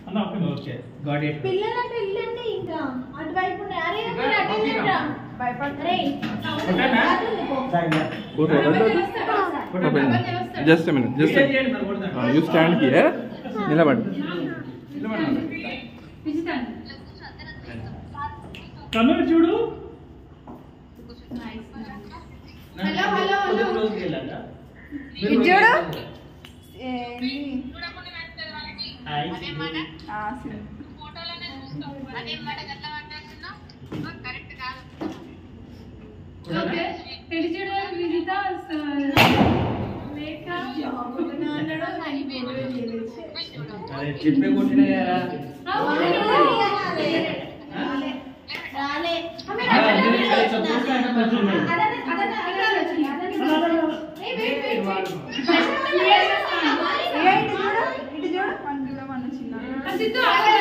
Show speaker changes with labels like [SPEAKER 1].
[SPEAKER 1] అన్న okay okay got it
[SPEAKER 2] పిల్లలంటే వెళ్ళండి ఇంకా అటువైపు ఉన్నాయి. అరే మీరు అటు వెళ్ళండిరా. అరే,
[SPEAKER 1] ఓకేనా?
[SPEAKER 3] Just minute just you stand here నిలబడి
[SPEAKER 1] కమర్ చూడు
[SPEAKER 2] హలో, హలో, హలో.
[SPEAKER 4] ఇది చూడు ఆ, సరే.
[SPEAKER 2] ఓకే. పెళ్లి చేయడానికి విజిత, స- లేఖ.
[SPEAKER 1] అరే చెప్పే కొట్టిన
[SPEAKER 2] ఆ, ఓకే. రాలే. రాలే. ఆమె
[SPEAKER 1] ఆ,
[SPEAKER 2] అక్కడ
[SPEAKER 1] నేను ఇక్కడ
[SPEAKER 2] వచ్చిందా?
[SPEAKER 1] చూస్తే ఆయన కొంచెం లేదు.
[SPEAKER 2] అదనే- అదనే- అక్కడ వచ్చింది. అదనే- ఏ, wait, wait, wait.
[SPEAKER 4] ఏ, ఇటు చూడు ఇటు చూడు వన్ జీరో వన్ చిన్న
[SPEAKER 2] సిద్ధు, ఆగు.